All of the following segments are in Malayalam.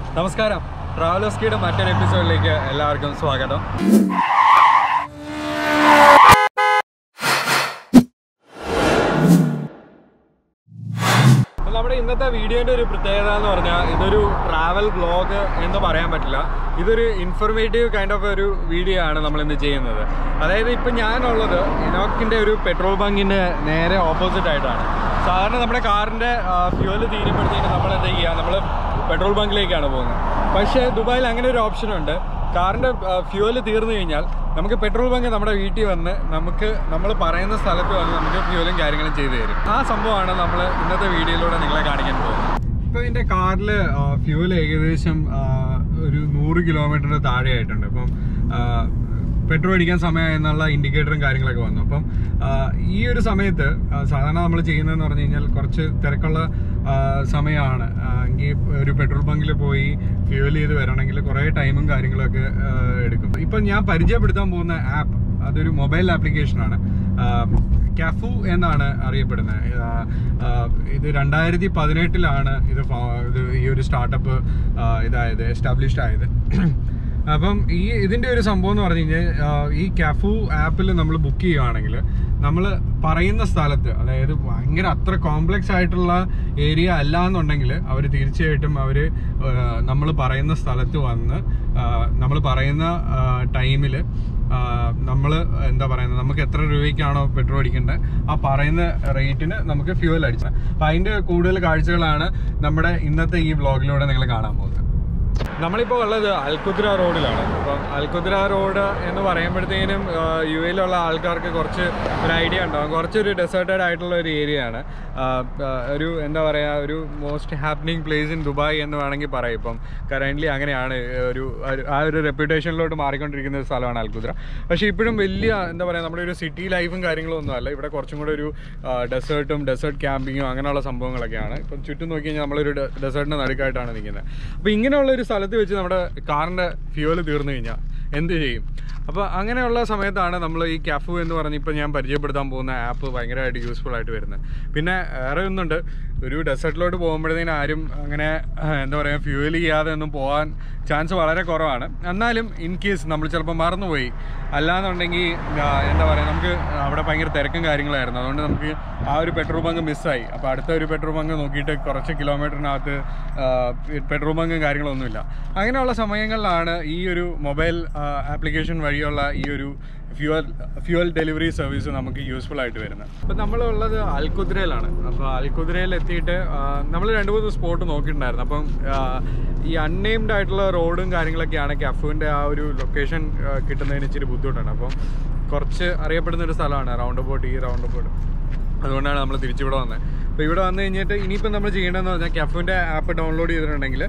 നമസ്കാരം ട്രാവലർസ്കിയുടെ മറ്റൊരു എപ്പിസോഡിലേക്ക് എല്ലാവർക്കും സ്വാഗതം അപ്പോൾ നമ്മുടെ ഇന്നത്തെ വീഡിയോൻ്റെ ഒരു പ്രത്യേകത എന്ന് പറഞ്ഞാൽ ഇതൊരു ട്രാവൽ വ്ളോഗ് എന്ന് പറയാൻ പറ്റില്ല ഇതൊരു ഇൻഫർമേറ്റീവ് കൈൻഡ് ഓഫ് ഒരു വീഡിയോ ആണ് നമ്മൾ ഇന്ന് ചെയ്യുന്നത് അതായത് ഇപ്പം ഞാനുള്ളത് ഇനോക്കിൻ്റെ ഒരു പെട്രോൾ ബങ്കിൻ്റെ നേരെ ഓപ്പോസിറ്റ് ആയിട്ടാണ് സാധാരണ നമ്മുടെ കാറിൻ്റെ ഫ്യൂവൽ തീരുമ്പോഴത്തേക്ക് നമ്മൾ എന്താ ചെയ്യുക നമ്മൾ പെട്രോൾ ബങ്കിലേക്കാണ് പോകുന്നത് പക്ഷേ ദുബായിൽ അങ്ങനെ ഒരു ഓപ്ഷൻ ഉണ്ട് കാറിൻ്റെ ഫ്യൂവൽ തീർന്നു കഴിഞ്ഞാൽ നമുക്ക് പെട്രോൾ ബങ്ക് നമ്മുടെ വീട്ടിൽ വന്ന് നമുക്ക് നമ്മൾ പറയുന്ന സ്ഥലത്ത് വന്ന് നമുക്ക് ഫ്യൂവലും കാര്യങ്ങളും ചെയ്തു തരും ആ സംഭവമാണ് നമ്മൾ ഇന്നത്തെ വീഡിയോയിലൂടെ നിങ്ങളെ കാണിക്കാൻ പോകുന്നത് ഇപ്പോൾ എൻ്റെ കാറിൽ ഫ്യൂവൽ ഏകദേശം ആ, ഒരു നൂറ് കിലോമീറ്ററിന് താഴെ ആയിട്ടുണ്ട് അപ്പം പെട്രോൾ അടിക്കാൻ സമയം എന്നുള്ള ഇൻഡിക്കേറ്ററും കാര്യങ്ങളൊക്കെ വന്നു അപ്പം ആ, ഈ ഒരു സമയത്ത് ആ, സാധാരണ നമ്മൾ ചെയ്യുന്നതെന്ന് പറഞ്ഞു കഴിഞ്ഞാൽ കുറച്ച് തിരക്കുള്ള ആ, സമയമാണ് ആ, എങ്കിൽ ഒരു പെട്രോൾ ബങ്കിൽ പോയി ഫ്യൂവൽ ചെയ്ത് വരണമെങ്കിൽ കുറേ ടൈമും കാര്യങ്ങളൊക്കെ ആ, എടുക്കും ഇപ്പം ഞാൻ പരിചയപ്പെടുത്താൻ പോകുന്ന ആപ്പ് അതൊരു മൊബൈൽ ആപ്ലിക്കേഷനാണ് കാഫു എന്നാണ് അറിയപ്പെടുന്നത് ആ, ആ, ഇത് രണ്ടായിരത്തി പതിനെട്ടിലാണ് ഇത് ഫോ- ഇത് ഈ ഒരു സ്റ്റാർട്ടപ്പ് ഇതായത് എസ്റ്റാബ്ലിഷ്ഡ് ആയത് അപ്പം ഈ ഇതിൻ്റെ ഒരു സംഭവം എന്ന് പറഞ്ഞു കഴിഞ്ഞാൽ ആ, ഈ കാഫു ആപ്പിൽ നമ്മൾ ബുക്ക് ചെയ്യുകയാണെങ്കിൽ നമ്മൾ പറയുന്ന സ്ഥലത്ത് അതായത് ഭയങ്കര അത്ര കോംപ്ലക്സ് ആയിട്ടുള്ള ഏരിയ അല്ല എന്നുണ്ടെങ്കിൽ അവർ തീർച്ചയായിട്ടും അവർ നമ്മൾ പറയുന്ന സ്ഥലത്ത് വന്ന് നമ്മൾ പറയുന്ന ടൈമിൽ നമ്മൾ എന്താ പറയുന്നത് നമുക്ക് എത്ര രൂപയ്ക്കാണോ പെട്രോൾ അടിക്കേണ്ടത് ആ പറയുന്ന റേറ്റിന് നമുക്ക് ഫ്യൂവൽ അടിച്ചത് അപ്പം അതിൻ്റെ കൂടുതൽ കാഴ്ചകളാണ് നമ്മുടെ ഇന്നത്തെ ഈ വ്ളോഗിലൂടെ നിങ്ങൾ കാണാൻ പോകുന്നത് നമ്മളിപ്പോൾ ഉള്ളത് അൽകുദ്ര റോഡിലാണ് അപ്പം അൽകുദ്ര റോഡ് എന്ന് പറയുമ്പോഴത്തേനും യു എയിലുള്ള ആൾക്കാർക്ക് കുറച്ച് ഒരു ഐഡിയ ഉണ്ടാകും കുറച്ചൊരു ഡെസേർട്ടഡ് ആയിട്ടുള്ള ഒരു ഏരിയ ആണ് ആ, ആ, ഒരു എന്താ പറയുക ഒരു most happening place in Dubai എന്ന് വേണമെങ്കിൽ പറയാം ഇപ്പം കറൻ്റ്ലി അങ്ങനെയാണ് ഒരു ഒരു- ആ ഒരു റെപ്യൂട്ടേഷനിലോട്ട് മാറിക്കൊണ്ടിരിക്കുന്ന ഒരു സ്ഥലമാണ് അൽകുദ്ര പക്ഷേ ഇപ്പോഴും വലിയ എന്താ പറയുക നമ്മുടെ ഒരു സിറ്റി ലൈഫും കാര്യങ്ങളും ഒന്നും അല്ല ഇവിടെ കുറച്ചും കൂടെ ഒരു ഡെസേർട്ടും ഡെസേർട്ട് ക്യാമ്പിങ്ങും അങ്ങനെയുള്ള സംഭവങ്ങളൊക്കെയാണ് ഇപ്പം ചുറ്റും നോക്കി കഴിഞ്ഞാൽ നമ്മളൊരു ഡെസേർട്ടിൻ്റെ നടുക്കായിട്ടാണ് നിൽക്കുന്നത് അപ്പോൾ ഇങ്ങനെയുള്ള ഒരു സ്ഥലത്ത് വെച്ച് നമ്മുടെ കാറിൻ്റെ ഫ്യൂവൽ തീർന്നു കഴിഞ്ഞാൽ എന്ത് ചെയ്യും അപ്പോൾ അങ്ങനെയുള്ള സമയത്താണ് നമ്മൾ ഈ കാഫു എന്ന് പറഞ്ഞ് ഇപ്പോൾ ഞാൻ പരിചയപ്പെടുത്താൻ പോകുന്ന ആപ്പ് ഭയങ്കരമായിട്ട് യൂസ്ഫുൾ ആയിട്ട് വരുന്നത് പിന്നെ വേറെ ഒന്നുണ്ട് ഒരു ഡെസേർട്ടിലോട്ട് പോകുമ്പോഴത്തേനും ആരും അങ്ങനെ ആ, എന്താ പറയുക ഫ്യൂവൽ ചെയ്യാതെ ഒന്നും പോകാൻ ചാൻസ് വളരെ കുറവാണ് എന്നാലും ഇൻ കേസ് നമ്മൾ ചിലപ്പോൾ മറന്നുപോയി അല്ലാന്നുണ്ടെങ്കിൽ ആ, എന്താ പറയുക നമുക്ക് അവിടെ ഭയങ്കര തിരക്കും കാര്യങ്ങളായിരുന്നു അതുകൊണ്ട് നമുക്ക് ആ ഒരു പെട്രോൾ ബങ്ക് മിസ്സായി അപ്പോൾ അടുത്ത ഒരു പെട്രോൾ ബങ്ക് നോക്കിയിട്ട് കുറച്ച് കിലോമീറ്ററിനകത്ത് പെട്രോൾ ബങ്കും കാര്യങ്ങളൊന്നുമില്ല അങ്ങനെയുള്ള സമയങ്ങളിലാണ് ഈ ഒരു മൊബൈൽ ആപ്ലിക്കേഷൻ വഴിയുള്ള ഈ ഒരു ഫ്യൂവൽ ഫ്യൂവൽ ഡെലിവറി സർവീസ് നമുക്ക് യൂസ്ഫുൾ ആയിട്ട് വരുന്നത് അപ്പോൾ നമ്മളുള്ളത് അൽകുദ്രയിലാണ് അപ്പോൾ അൽകുദ്രയിൽ എത്തിയിട്ട് നമ്മൾ രണ്ട് മൂന്ന് സ്പോട്ട് നോക്കിയിട്ടുണ്ടായിരുന്നു അപ്പം ആ, ഈ അൺനെയിംഡ് ആയിട്ടുള്ള റോഡും കാര്യങ്ങളൊക്കെയാണ് കഫുവിൻ്റെ ആ ഒരു ലൊക്കേഷൻ കിട്ടുന്നതിന് ഇച്ചിരി ബുദ്ധിമുട്ടാണ് അപ്പം കുറച്ച് അറിയപ്പെടുന്ന ഒരു സ്ഥലമാണ് റൗണ്ട് അബൌട്ട് ഈ റൗണ്ട് അബൌട്ട് അതുകൊണ്ടാണ് നമ്മൾ തിരിച്ചിവിടെ വന്നത് അപ്പോൾ ഇവിടെ വന്നു കഴിഞ്ഞിട്ട് ഇനിയിപ്പോൾ നമ്മൾ ചെയ്യേണ്ടതെന്ന് പറഞ്ഞാൽ കഫിൻ്റെ ആപ്പ് ഡൗൺലോഡ് ചെയ്തിട്ടുണ്ടെങ്കിൽ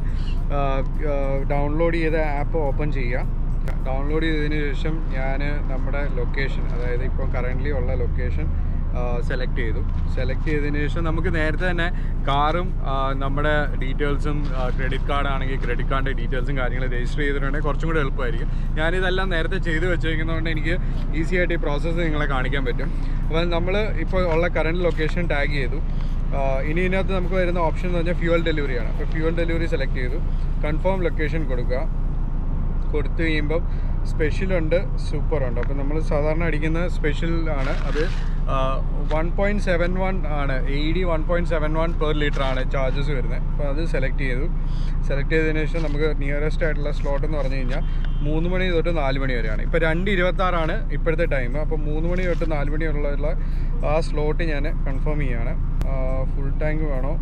ഡൗൺലോഡ് ചെയ്ത ആപ്പ് ഓപ്പൺ ചെയ്യുക ഡൗൺലോഡ് ചെയ്തതിന് ശേഷം ഞാൻ നമ്മുടെ ലൊക്കേഷൻ അതായത് ഇപ്പോൾ കറൻ്റ്ലി ഉള്ള ലൊക്കേഷൻ സെലക്ട് ചെയ്തു സെലക്ട് ചെയ്തതിന് ശേഷം നമുക്ക് നേരത്തെ തന്നെ കാറും ആ, നമ്മുടെ ഡീറ്റെയിൽസും ക്രെഡിറ്റ് കാർഡ് ആണെങ്കിൽ ക്രെഡിറ്റ് കാർഡിൻ്റെ ഡീറ്റെയിൽസും കാര്യങ്ങൾ രജിസ്റ്റർ ചെയ്തിട്ടുണ്ടെങ്കിൽ കുറച്ചും കൂടെ എളുപ്പമായിരിക്കും ഞാനിതെല്ലാം നേരത്തെ ചെയ്ത് വെച്ചേക്കുന്നതുകൊണ്ട് എനിക്ക് ഈസി ആയിട്ട് ഈ പ്രോസസ്സ് നിങ്ങളെ കാണിക്കാൻ പറ്റും അപ്പോൾ നമ്മൾ ഇപ്പോൾ ഉള്ള കറണ്ട് ലൊക്കേഷൻ ടാഗ് ചെയ്തു ആ, ഇനി ഇതിനകത്ത് നമുക്ക് വരുന്ന ഓപ്ഷൻ എന്ന് പറഞ്ഞാൽ ഫ്യൂവൽ ഡെലിവറിയാണ് അപ്പോൾ ഫ്യൂവൽ ഡെലിവറി സെലക്ട് ചെയ്തു കൺഫേം ലൊക്കേഷൻ കൊടുക്കുക കൊടുത്തു കഴിയുമ്പം സ്പെഷ്യലുണ്ട് സൂപ്പറുണ്ട് അപ്പോൾ നമ്മൾ സാധാരണ അടിക്കുന്ന സ്പെഷ്യൽ ആണ് അത് വൺ പോയിൻറ്റ് സെവൻ വൺ ആണ് A D one point seven one per litre ആണ് ചാർജസ് വരുന്നത് അപ്പോൾ അത് സെലക്ട് ചെയ്തു സെലക്ട് ചെയ്തതിന് ശേഷം നമുക്ക് നിയറസ്റ്റ് ആയിട്ടുള്ള സ്ലോട്ട് എന്ന് പറഞ്ഞു കഴിഞ്ഞാൽ മൂന്ന് മണി തൊട്ട് നാല് മണി വരെയാണ് ഇപ്പോൾ രണ്ട് ഇരുപത്താറാണ് ഇപ്പോഴത്തെ ടൈം അപ്പോൾ മൂന്ന് മണി തൊട്ട് നാല് മണി ഉള്ള ആ സ്ലോട്ട് ഞാൻ കൺഫേം ചെയ്യാണ് ഫുൾ ടാങ്ക് വേണോ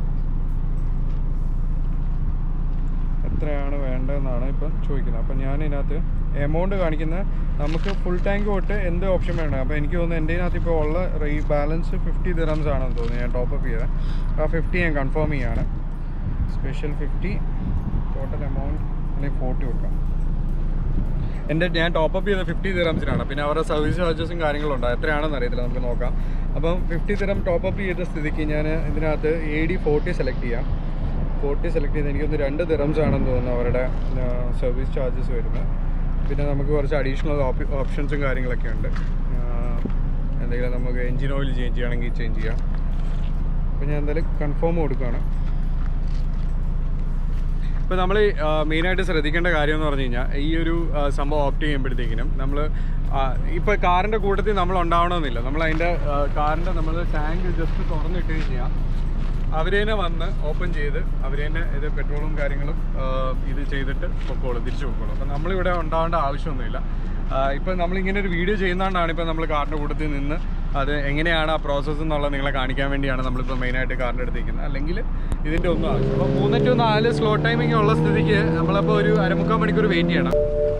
എത്രയാണ് വേണ്ടതെന്നാണ് ഇപ്പം ചോദിക്കുന്നത് അപ്പം ഞാൻ ഇതിനകത്ത് എമൗണ്ട് കാണിക്കുന്നത് നമുക്ക് ഫുൾ ടാങ്ക് തൊട്ട് എന്ത് ഓപ്ഷൻ വേണം അപ്പോൾ എനിക്ക് തോന്നുന്നു എൻ്റെ ഇതിനകത്ത് ഇപ്പോൾ ഉള്ള റീ ബാലൻസ് ഫിഫ്റ്റി ദിറംസ് ആണെന്ന് തോന്നുന്നു ഞാൻ ടോപ്പപ്പ് ചെയ്തത് ആ ഫിഫ്റ്റി ഞാൻ കൺഫേം ചെയ്യാണ് സ്പെഷ്യൽ ഫിഫ്റ്റി ടോട്ടൽ എമൗണ്ട് അല്ലെങ്കിൽ ഫോർട്ടി കൊടുക്കാം എൻ്റെ ഞാൻ ടോപ്പപ്പ് ചെയ്ത ഫിഫ്റ്റി ദിറംസിനാണ് പിന്നെ അവരുടെ സർവീസ് ചാർജസും കാര്യങ്ങളും ഉണ്ട് എത്രയാണെന്ന് അറിയത്തില്ല നമുക്ക് നോക്കാം അപ്പം ഫിഫ്റ്റി ദിറം ടോപ്പപ്പ് ചെയ്ത സ്ഥിതിക്ക് ഞാൻ ഇതിനകത്ത് എ ഡി ഫോർട്ടി സെലക്ട് ചെയ്യാം ഫോർട്ടി സെലക്ട് ചെയ്ത് എനിക്കൊന്ന് രണ്ട് ദിറംസ് ആണെന്ന് തോന്നുന്നു അവരുടെ സർവീസ് ചാർജസ് വരുന്നത് പിന്നെ നമുക്ക് കുറച്ച് അഡീഷണൽ ഓപ്ഷൻസും കാര്യങ്ങളൊക്കെ ഉണ്ട് എന്തെങ്കിലും നമുക്ക് എൻജിൻ ഓയിൽ ചേഞ്ച് ചെയ്യണമെങ്കിൽ ചേഞ്ച് ചെയ്യാം അപ്പോൾ ഞാൻ എന്തായാലും കൺഫേം കൊടുക്കുകയാണ് ഇപ്പോൾ നമ്മൾ മെയിനായിട്ട് ശ്രദ്ധിക്കേണ്ട കാര്യം എന്ന് പറഞ്ഞു കഴിഞ്ഞാൽ ഈ ഒരു ആ, സംഭവം ഓപ്റ്റ് ചെയ്യുമ്പോഴത്തേക്കിനും നമ്മൾ ഇപ്പോൾ കാറിൻ്റെ കൂട്ടത്തിൽ നമ്മൾ ഉണ്ടാവണമെന്നില്ല നമ്മൾ അതിൻ്റെ കാറിൻ്റെ നമ്മൾ ടാങ്ക് ജസ്റ്റ് തുറന്നിട്ട് കഴിഞ്ഞാൽ അവർ തന്നെ വന്ന് ഓപ്പൺ ചെയ്ത് അവർ തന്നെ ഇത് പെട്രോളും കാര്യങ്ങളും ആ, ഇത് ചെയ്തിട്ട് പൊക്കോളും തിരിച്ചു പൊക്കോളും അപ്പം നമ്മളിവിടെ ഉണ്ടാവേണ്ട ആവശ്യമൊന്നുമില്ല ഇപ്പം നമ്മളിങ്ങനെ ഒരു വീഡിയോ ചെയ്യുന്നതുകൊണ്ടാണ് ഇപ്പം നമ്മൾ കാറിൻ്റെ കൂട്ടത്തിൽ നിന്ന് അത് എങ്ങനെയാണ് ആ പ്രോസസ്സ് എന്നുള്ളത് നിങ്ങളെ കാണിക്കാൻ വേണ്ടിയാണ് നമ്മളിപ്പോൾ മെയിനായിട്ട് കാറിൻ്റെ അടുത്ത് നിൽക്കുന്നത് അല്ലെങ്കിൽ ഇതിൻ്റെ ഒന്നും ആവശ്യം അപ്പോൾ മൂന്ന് ടു നാല് സ്ലോ ടൈമിംഗ് ഉള്ള സ്ഥിതിക്ക് നമ്മളപ്പോൾ ഒരു അരമുക്കാൽ മണിക്കൂർ വെയിറ്റ് ചെയ്യണം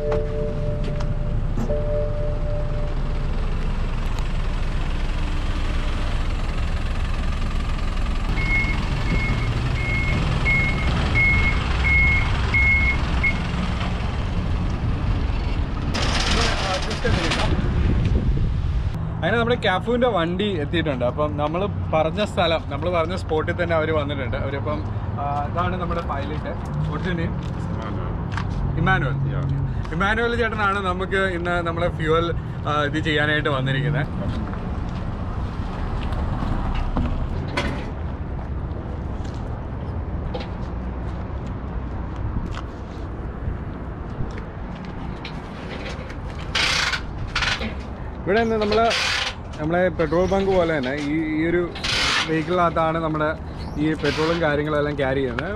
അങ്ങനെ നമ്മുടെ ക്യാഫുവിൻ്റെ വണ്ടി എത്തിയിട്ടുണ്ട് അപ്പം നമ്മൾ പറഞ്ഞ സ്ഥലം നമ്മൾ പറഞ്ഞ സ്പോട്ടിൽ തന്നെ അവർ വന്നിട്ടുണ്ട് അവരിപ്പം ആ, ഇതാണ് നമ്മുടെ പൈലറ്റ് ഒട്ടിന് ഇമാനുവൽ ഇമാനുവൽ ചേട്ടനാണ് നമുക്ക് ഇന്ന് നമ്മളെ ഫ്യൂവൽ ഇത് ചെയ്യാനായിട്ട് വന്നിരിക്കുന്നത് ഇവിടെ നിന്ന് നമ്മൾ നമ്മളെ പെട്രോൾ ബങ്ക് പോലെ തന്നെ ഈ ഈ ഒരു വെഹിക്കിളിനകത്താണ് നമ്മുടെ ഈ പെട്രോളും കാര്യങ്ങളും എല്ലാം ക്യാരി ചെയ്യുന്നത്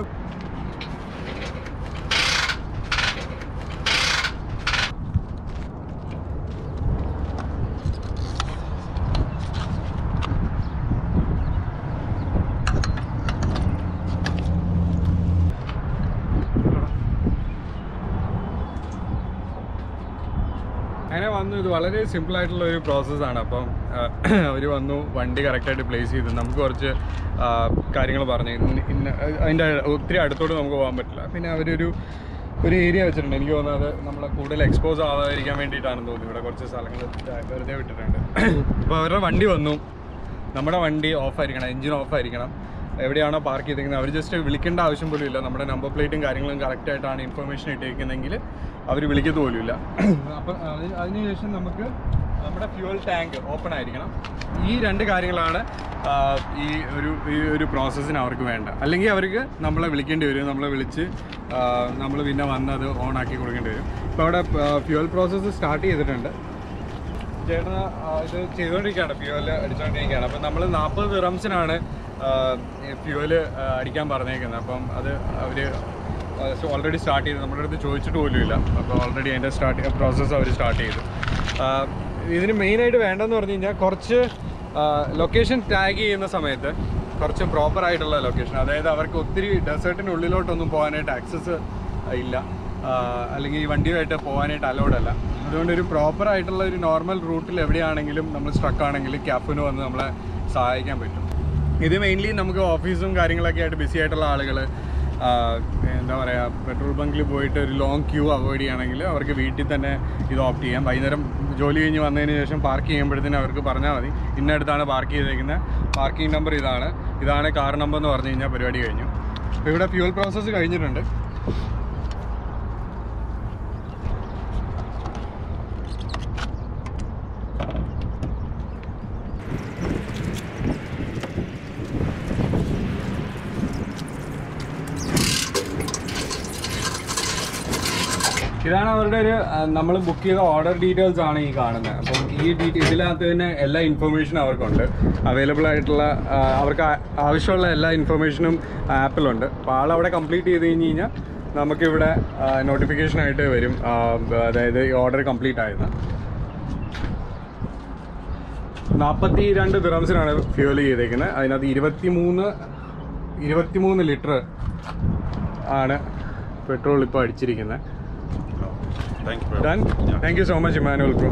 അങ്ങനെ വന്നു ഇത് വളരെ സിമ്പിൾ ആയിട്ടുള്ള ഒരു പ്രോസസ്സാണ് അപ്പം അവർ വന്നു വണ്ടി കറക്റ്റായിട്ട് പ്ലേസ് ചെയ്തു നമുക്ക് കുറച്ച് കാര്യങ്ങൾ പറഞ്ഞു ഇന്ന- ഇന്ന അതിൻ്റെ ഒത്തിരി അടുത്തോട്ട് നമുക്ക് പോകാൻ പറ്റില്ല പിന്നെ അവരൊരു ഒരു ഏരിയ വെച്ചിട്ടുണ്ട് എനിക്ക് തോന്നുന്നത് നമ്മളെ കൂടുതൽ എക്സ്പോസ് ആവാതിരിക്കാൻ വേണ്ടിയിട്ടാണെന്ന് തോന്നുന്നു ഇവിടെ കുറച്ച് സ്ഥലങ്ങൾ വെറുതെ വിട്ടിട്ടുണ്ട് അപ്പോൾ അവരുടെ വണ്ടി വന്നു നമ്മുടെ വണ്ടി ഓഫ് ആയിരിക്കണം എഞ്ചിൻ ഓഫ് ആയിരിക്കണം എവിടെയാണോ പാർക്ക് ചെയ്തിരിക്കുന്നത് അവർ ജസ്റ്റ് വിളിക്കേണ്ട ആവശ്യം പോലും ഇല്ല നമ്മുടെ നമ്പർ പ്ലേറ്റും കാര്യങ്ങളും കറക്റ്റ് ആയിട്ടാണ് ഇൻഫർമേഷൻ ഇട്ടിരിക്കുന്നതെങ്കിൽ അവർ വിളിക്കത്ത് പോലും ഇല്ല അപ്പം അതിന് അതിനുശേഷം നമുക്ക് നമ്മുടെ ഫ്യൂവൽ ടാങ്ക് ഓപ്പൺ ആയിരിക്കണം ഈ രണ്ട് കാര്യങ്ങളാണ് ആ, ഈ ഒരു ഈ ഒരു പ്രോസസ്സിന് അവർക്ക് വേണ്ട അല്ലെങ്കിൽ അവർക്ക് നമ്മളെ വിളിക്കേണ്ടി വരും നമ്മളെ വിളിച്ച് നമ്മൾ പിന്നെ വന്ന് അത് ഓൺ ആക്കി കൊടുക്കേണ്ടി വരും ഇപ്പോൾ അവിടെ ഫ്യൂവൽ പ്രോസസ്സ് സ്റ്റാർട്ട് ചെയ്തിട്ടുണ്ട് ചേട്ടൻ ഇത് ചെയ്തുകൊണ്ടിരിക്കുകയാണ് ഫ്യൂവൽ അടിച്ചുകൊണ്ടിരിക്കുകയാണ് അപ്പം നമ്മൾ നാൽപ്പത് ദിറംസിനാണ് ഫ്യൂവല് അടിക്കാൻ പറഞ്ഞേക്കുന്നത് അപ്പം അത് അവർ ഓൾറെഡി സ്റ്റാർട്ട് ചെയ്തു നമ്മുടെ അടുത്ത് ചോദിച്ചിട്ട് പോലും ഇല്ല അപ്പോൾ ഓൾറെഡി അതിൻ്റെ സ്റ്റാർട്ട് പ്രോസസ്സ് അവർ സ്റ്റാർട്ട് ചെയ്തു ആ, ഇതിന് മെയിനായിട്ട് വേണ്ടതെന്ന് പറഞ്ഞു കഴിഞ്ഞാൽ കുറച്ച് ലൊക്കേഷൻ ടാഗ് ചെയ്യുന്ന സമയത്ത് കുറച്ച് പ്രോപ്പർ ആയിട്ടുള്ള ലൊക്കേഷൻ അതായത് അവർക്ക് ഒത്തിരി ഡെസേർട്ടിൻ്റെ ഉള്ളിലോട്ടൊന്നും പോകാനായിട്ട് ആക്സസ് ഇല്ല ആ, അല്ലെങ്കിൽ ഈ വണ്ടിയുമായിട്ട് പോകാനായിട്ട് അലൗഡ് അല്ല അതുകൊണ്ട് ഒരു പ്രോപ്പർ ആയിട്ടുള്ള ഒരു നോർമൽ റൂട്ടിൽ എവിടെയാണെങ്കിലും നമ്മൾ സ്ട്രക്ക് ആണെങ്കിൽ ക്യാഫിന് വന്ന് നമ്മളെ സഹായിക്കാൻ പറ്റും ഇത് മെയിൻലി നമുക്ക് ഓഫീസും കാര്യങ്ങളൊക്കെ ആയിട്ട് ബിസി ആയിട്ടുള്ള ആളുകൾ എന്താ പറയുക പെട്രോൾ ബങ്കിൽ പോയിട്ട് ഒരു ലോങ് ക്യൂ അവോയ്ഡ് ചെയ്യുകയാണെങ്കിൽ അവർക്ക് വീട്ടിൽ തന്നെ ഇത് ഓപ്റ്റ് ചെയ്യാം വൈകുന്നേരം ജോലി കഴിഞ്ഞ് വന്നതിന് ശേഷം പാർക്ക് ചെയ്യുമ്പോഴത്തേനും അവർക്ക് പറഞ്ഞാൽ മതി ഇന്നടുത്താണ് പാർക്ക് ചെയ്തേക്കുന്നത് പാർക്കിംഗ് നമ്പർ ഇതാണ് ഇതാണ് കാർ നമ്പർ എന്ന് പറഞ്ഞു കഴിഞ്ഞാൽ പരിപാടി കഴിഞ്ഞു അപ്പോൾ ഇവിടെ ഫ്യൂൽ പ്രോസസ്സ് കഴിഞ്ഞിട്ടുണ്ട് ഇതാണ് അവരുടെ ഒരു നമ്മൾ ബുക്ക് ചെയ്ത ഓർഡർ ഡീറ്റെയിൽസ് ആണ് ഈ കാണുന്നത് അപ്പം ഈ ഡീറ്റെയിൽ ഇതിനകത്ത് തന്നെ എല്ലാ ഇൻഫർമേഷനും അവർക്കുണ്ട് അവൈലബിൾ ആയിട്ടുള്ള ആ, അവർക്ക് ആ- ആവശ്യമുള്ള എല്ലാ ഇൻഫർമേഷനും ആപ്പിലുണ്ട് അപ്പോൾ ആളവിടെ കംപ്ലീറ്റ് ചെയ്ത് കഴിഞ്ഞ് കഴിഞ്ഞാൽ നമുക്കിവിടെ നോട്ടിഫിക്കേഷൻ ആയിട്ട് വരും ആ, അതായത് ഈ ഓർഡർ കംപ്ലീറ്റ് ആയത് നാൽപ്പത്തി രണ്ട് ദിറംസിനാണ് ഫ്യൂൽ ചെയ്തേക്കുന്നത് അതിനകത്ത് ഇരുപത്തി മൂന്ന് ഇരുപത്തി മൂന്ന് ലിറ്റർ ആണ് പെട്രോൾ ഇപ്പോൾ അടിച്ചിരിക്കുന്നത് Thank you. Done thank you so much Emmanuel bro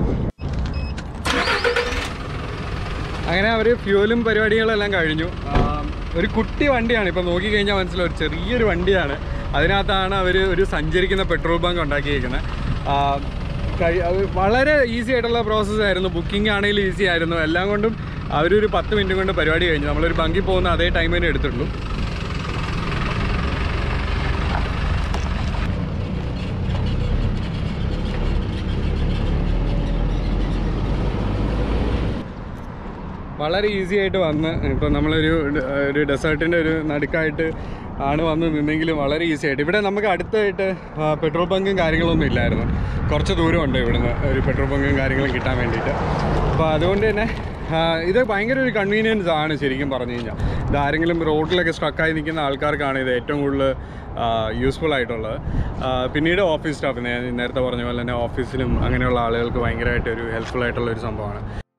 അങ്ങനെ അവർ ഫ്യൂലും പരിപാടികളെല്ലാം കഴിഞ്ഞു ആം, ഒരു കുട്ടി വണ്ടിയാണ് ഇപ്പോൾ നോക്കിക്കഴിഞ്ഞാൽ മനസ്സിലാവും ഒരു ചെറിയൊരു വണ്ടിയാണ് അതിനകത്താണ് അവർ ഒരു സഞ്ചരിക്കുന്ന പെട്രോൾ ബങ്ക് ഉണ്ടാക്കിയിരിക്കുന്നത് ആ, കഴി- അത് വളരെ ഈസി ആയിട്ടുള്ള പ്രോസസ്സ് ആയിരുന്നു ബുക്കിംഗ് ആണെങ്കിലും ഈസി ആയിരുന്നു എല്ലാം കൊണ്ടും അവരൊരു പത്ത് മിനിറ്റ് കൊണ്ട് പരിപാടി കഴിഞ്ഞു നമ്മളൊരു ബങ്കിൽ പോകുന്ന അതേ ടൈം തന്നെ എടുത്തിട്ടുള്ളൂ വളരെ ഈസി ആയിട്ട് വന്ന് ഇപ്പം നമ്മളൊരു ഡ- ഒരു ഡെസേർട്ടിൻ്റെ ഒരു നടുക്കായിട്ട് ആണ് വന്ന് നിന്നെങ്കിലും വളരെ ഈസി ആയിട്ട് ഇവിടെ നമുക്ക് അടുത്തായിട്ട് ആ, പെട്രോൾ ബങ്കും കാര്യങ്ങളൊന്നും ഇല്ലായിരുന്നു കുറച്ച് ദൂരമുണ്ട് ഇവിടുന്ന് ഒരു പെട്രോൾ ബങ്കും കാര്യങ്ങളും കിട്ടാൻ വേണ്ടിയിട്ട് അപ്പോൾ അതുകൊണ്ട് തന്നെ ആ, ഇത് ഭയങ്കര ഒരു കൺവീനിയൻസ് ആണ് ശരിക്കും പറഞ്ഞു കഴിഞ്ഞാൽ ഇത് ആരെങ്കിലും റോഡിലൊക്കെ സ്ട്രക്കായി നിൽക്കുന്ന ആൾക്കാർക്കാണ് ഇത് ഏറ്റവും കൂടുതൽ യൂസ്ഫുൾ ആയിട്ടുള്ളത് ആ, പിന്നീട് ഓഫീസ് സ്റ്റാഫ് ഞാൻ നേരത്തെ പറഞ്ഞ പോലെ തന്നെ ഓഫീസിലും അങ്ങനെയുള്ള ആളുകൾക്ക് ഭയങ്കരമായിട്ട് ഒരു ഹെൽപ്ഫുൾ ആയിട്ടുള്ള ഒരു സംഭവമാണ്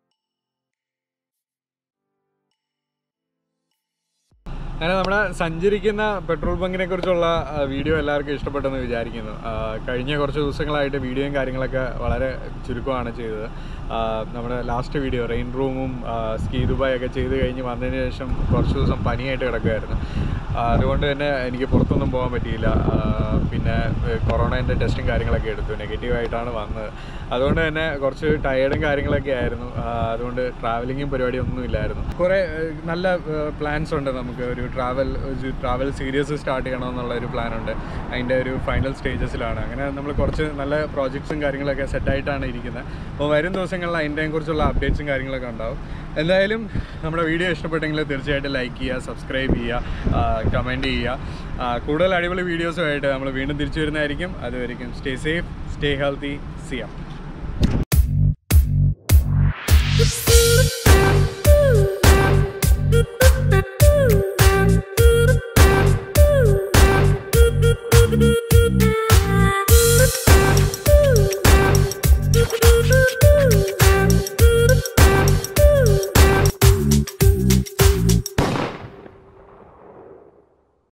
അങ്ങനെ നമ്മുടെ സഞ്ചരിക്കുന്ന പെട്രോൾ ബങ്കിനെ കുറിച്ചുള്ള ആ, വീഡിയോ എല്ലാവർക്കും ഇഷ്ടപ്പെട്ടെന്ന് വിചാരിക്കുന്നു ആ, കഴിഞ്ഞ കുറച്ച് ദിവസങ്ങളായിട്ട് വീഡിയോയും കാര്യങ്ങളൊക്കെ വളരെ ചുരുക്കമാണ് ചെയ്തത് ആ, നമ്മുടെ ലാസ്റ്റ് വീഡിയോ റെയിൻ റൂമും സ്കീ ദുബായ് ഒക്കെ ചെയ്ത് കഴിഞ്ഞ് വന്നതിന് ശേഷം കുറച്ച് ദിവസം പനിയായിട്ട് കിടക്കുമായിരുന്നു ആ, അതുകൊണ്ട് തന്നെ എനിക്ക് പുറത്തൊന്നും പോകാൻ പറ്റിയില്ല ആ, പിന്നെ കൊറോണേൻ്റെ ടെസ്റ്റും കാര്യങ്ങളൊക്കെ എടുത്തു നെഗറ്റീവായിട്ടാണ് വന്നത് അതുകൊണ്ട് തന്നെ കുറച്ച് ടയേർഡും കാര്യങ്ങളൊക്കെ ആയിരുന്നു ആ, അതുകൊണ്ട് ട്രാവലിങ്ങും പരിപാടിയൊന്നും ഇല്ലായിരുന്നു കുറേ ഏഹ്, നല്ല പ്ലാൻസ് ഉണ്ട് നമുക്ക് ഒരു ട്രാവൽ ഒരു ട്രാവൽ സീരീസ് സ്റ്റാർട്ട് ചെയ്യണമെന്നുള്ള ഒരു പ്ലാൻ ഉണ്ട് അതിൻ്റെ ഒരു ഫൈനൽ സ്റ്റേജസിലാണ് അങ്ങനെ നമ്മൾ കുറച്ച് നല്ല പ്രോജക്ട്സും കാര്യങ്ങളൊക്കെ സെറ്റായിട്ടാണ് ഇരിക്കുന്നത് അപ്പോൾ വരും ദിവസങ്ങളിൽ അതിൻ്റെയും കുറിച്ചുള്ള അപ്ഡേറ്റ്സും കാര്യങ്ങളൊക്കെ ഉണ്ടാവും എന്തായാലും നമ്മുടെ വീഡിയോ ഇഷ്ടപ്പെട്ടെങ്കിൽ തീർച്ചയായിട്ടും ലൈക്ക് ചെയ്യുക സബ്സ്ക്രൈബ് ചെയ്യുക കമൻറ്റ് ചെയ്യുക ആ, കൂടുതൽ അടിപൊളി വീഡിയോസുമായിട്ട് നമ്മൾ വീണ്ടും തിരിച്ചു വരുന്നതായിരിക്കും അതുവരെയും സ്റ്റേ സേഫ് സ്റ്റേ ഹെൽത്തി സിയാം